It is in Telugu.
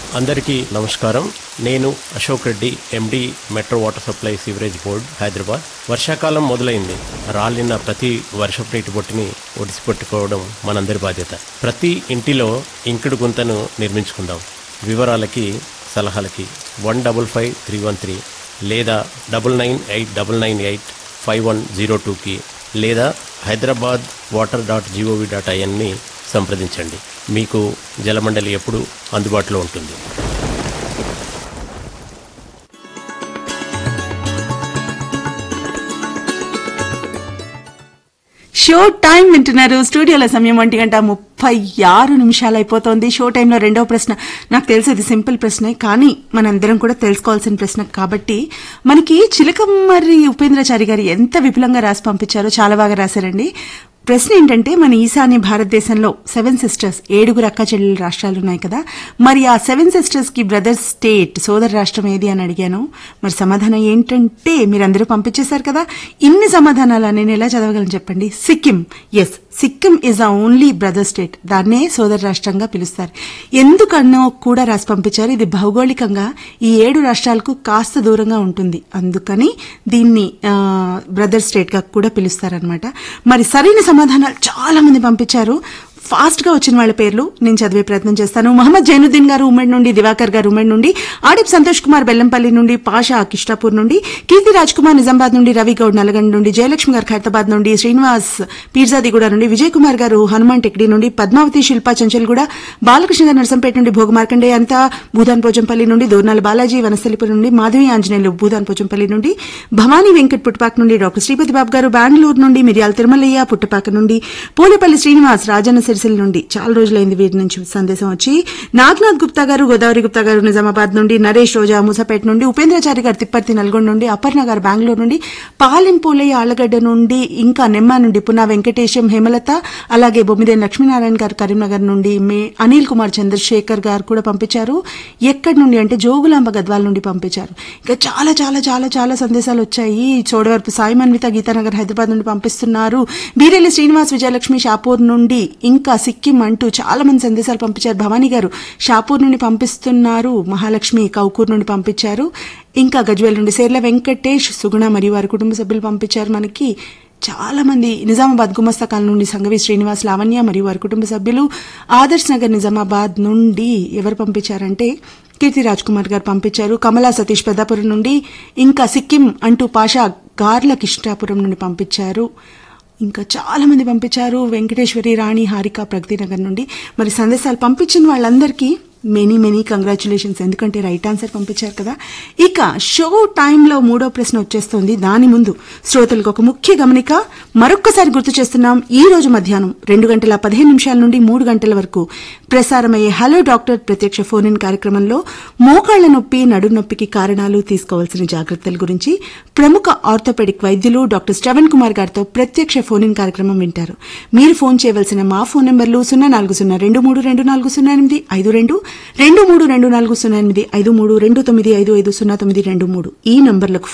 అందరికీ నమస్కారం నేను Ashok Reddy MD metro water supply sewerage board Hyderabad వర్షాకాలం మొదలైంది రాలిన ప్రతి వర్షపు నీటి బొట్టుని ఒడిసి పట్టుకోవడం మనందరి బాధ్యత ప్రతి ఇంటిలో ఇంకుడు గుంతను నిర్మించుకుందాం వివరాలకి సలహాలకి one double five three one three లేదా double nine eight double nine eight five one zero టూకి లేదా Hyderabad water dot gov dot ఐఎన్ని సంప్రదించండి మీకు జలమండలి ఎప్పుడు అందుబాటులో ఉంటుంది షో టైం వింటున్నారు స్టూడియోలో సమయం ఒంటి గంట ముప్పై ఆరు నిమిషాలు అయిపోతుంది షో టైంలో రెండవ ప్రశ్న నాకు తెలిసి ఇది సింపుల్ ప్రశ్నే కానీ మనందరం కూడా తెలుసుకోవాల్సిన ప్రశ్న కాబట్టి మనకి చిలకమ్మరి ఉపేంద్రచారి గారు ఎంత విపులంగా రాసి పంపించారో చాలా బాగా రాశారండి ప్రశ్న ఏంటంటే మన ఈశాన్య భారతదేశంలో సెవెన్ సిస్టర్స్ ఏడుగురు అక్క చెల్లెలు రాష్ట్రాలు ఉన్నాయి కదా మరి ఆ సెవెన్ సిస్టర్స్ కి బ్రదర్ స్టేట్ సోదర రాష్ట్రం ఏది అని అడిగాను మరి సమాధానం ఏంటంటే మీరందరూ పంపించేశారు కదా ఇన్ని సమాధానాలు నేను ఎలా చదవగలను చెప్పండి Sikkim yes Sikkim is a only brother state దాన్నే సోదర రాష్ట్రంగా పిలుస్తారు ఎందుకన్నో కూడా రాసి పంపించారు ఇది భౌగోళికంగా ఈ ఏడు రాష్ట్రాలకు కాస్త దూరంగా ఉంటుంది అందుకని దీన్ని బ్రదర్ స్టేట్ గా కూడా పిలుస్తారనమాట మరి సరైన సమాధానాలు చాలా మంది పంపించారు ఫాస్ట్ గా వచ్చిన వాళ్ళ పేర్లు నేను చదివే ప్రయత్నం చేస్తాను మహమ్మద్ జైనుద్దీన్ గారు ఉమ్మడి నుండి దివాకర్ గారు ఉమ్మడి నుండి ఆడిప్ సంతోష్ కుమార్ బెల్లంపల్లి నుండి పాషా కిష్టాపూర్ నుండి కీర్తి రాజ్ కుమార్ నిజామాబాద్ నుండి రవి గౌడ్ నల్గొండ నుండి జయలక్ష్మి గారు ఖైరతాబాద్ నుండి శ్రీనివాస్ పీర్జాదిగూడ నుండి విజయ్ కుమార్ గారు హనుమాన్ టెక్డి నుండి పద్మావతి శిల్పా చంచల్గూడ బాలకృష్ణ గారు నరసంపేట నుండి భోగమార్కండే అంతా భూదాన్ పోచంపల్లి నుండి దోర్నాల బాలాజీ వనస్థలిపురం నుండి మాధవి ఆంజనేయులు భూదాన్ పోచంపల్లి నుండి భవానీ వెంకట్ పుట్టపాక నుండి డాక్టర్ శ్రీపతి బాబు గారు బెంగళూరు నుండి మిరియాల తిరుమలయ్య పుట్టపాక నుండి పూలేపల్లి శ్రీనివాస్ రాజన్న సిరిసిల్ల నుండి చాలా రోజులైంది వీరి నుంచి సందేశం వచ్చి నాగనాథ్ గుప్తా గారు గోదావరి గుప్తా గారు నిజామాబాద్ నుండి నరేష్ రోజా మూసపేట నుండి ఉపేంద్రచారి గారు తిప్పర్తి నల్గొండ నుండి అపర్ణ గారు బెంగళూరు నుండి పాలెం పోలయ్య ఆళ్లగడ్డ నుండి ఇంకా నెమ్మ నుండి పునా వెంకటేశం హేమలత అలాగే బొమ్మిదేని లక్ష్మీనారాయణ గారు కరీంనగర్ నుండి మే అనిల్ కుమార్ చంద్రశేఖర్ గారు కూడా పంపించారు ఎక్కడి నుండి అంటే జోగులాంబ గద్వాల నుండి పంపించారు ఇంకా చాలా చాలా చాలా చాలా సందేశాలు వచ్చాయి చోడవరపు సాయి మన్విత గీతానగర్ హైదరాబాద్ నుండి పంపిస్తున్నారు బీరెల్లి శ్రీనివాస్ విజయలక్ష్మి షాపూర్ నుండి ఇంకా సిక్కిం అంటూ చాలా మంది సందేశాలు పంపించారు భవానీ గారు షాపూర్ నుండి పంపిస్తున్నారు మహాలక్ష్మి కౌకూర్ నుండి పంపించారు ఇంకా గజ్వేల్ నుండి సేర్ల వెంకటేష్ సుగుణ మరియు వారి కుటుంబ సభ్యులు పంపించారు మనకి చాలా మంది నిజామాబాద్ గుమస్తకాల నుండి సంగవి శ్రీనివాస్ లావణ్య మరియు వారి కుటుంబ సభ్యులు ఆదర్శ్ నగర్ నిజామాబాద్ నుండి ఎవరు పంపించారంటే కీర్తి రాజ్ కుమార్ గారు పంపించారు కమలా సతీష్ పెద్దాపురం నుండి ఇంకా సిక్కిం అంటూ పాషా గార్ల కిష్టాపురం నుండి పంపించారు ఇంకా చాలా మంది పంపించారు వెంకటేశ్వరి రాణి హారిక ప్రగతి నగర్ నుండి మరి సందేశాలు పంపించిన వాళ్ళందరికీ మెనీ మెనీ కంగ్రాచులేషన్స్ ఎందుకంటే రైట్ ఆన్సర్ పంపించారు కదా ఇక షో టైంలో మూడో ప్రశ్న వచ్చేస్తుంది దాని ముందు శ్రోతలకు ఒక ముఖ్య గమనిక మరొక్కసారి గుర్తు చేస్తున్నాం ఈ రోజు మధ్యాహ్నం రెండు గంటల పదిహేను నిమిషాల నుండి మూడు గంటల వరకు ప్రసారమయ్యే హలో డాక్టర్ ప్రత్యక్ష ఫోన్ ఇన్ కార్యక్రమంలో మోకాళ్ల నొప్పి నడుము నొప్పికి కారణాలు తీసుకోవాల్సిన జాగ్రత్తల గురించి ప్రముఖ ఆర్థోపెడిక్ వైద్యులు డాక్టర్ శ్రవణ్ కుమార్ గారితో ప్రత్యక్ష ఫోన్ ఇన్ కార్యక్రమం వింటారు మీరు ఫోన్ చేయవలసిన మా ఫోన్ నెంబర్లు సున్నా నాలుగు సున్నా రెండు మూడు రెండు నాలుగు సున్నా ఎనిమిది ఐదు రెండు రెండు మూడు రెండు నాలుగు సున్నా ఎనిమిది ఐదు మూడు రెండు తొమ్మిది ఐదు ఐదు సున్నా తొమ్మిది రెండు మూడు ఈ నంబర్లకు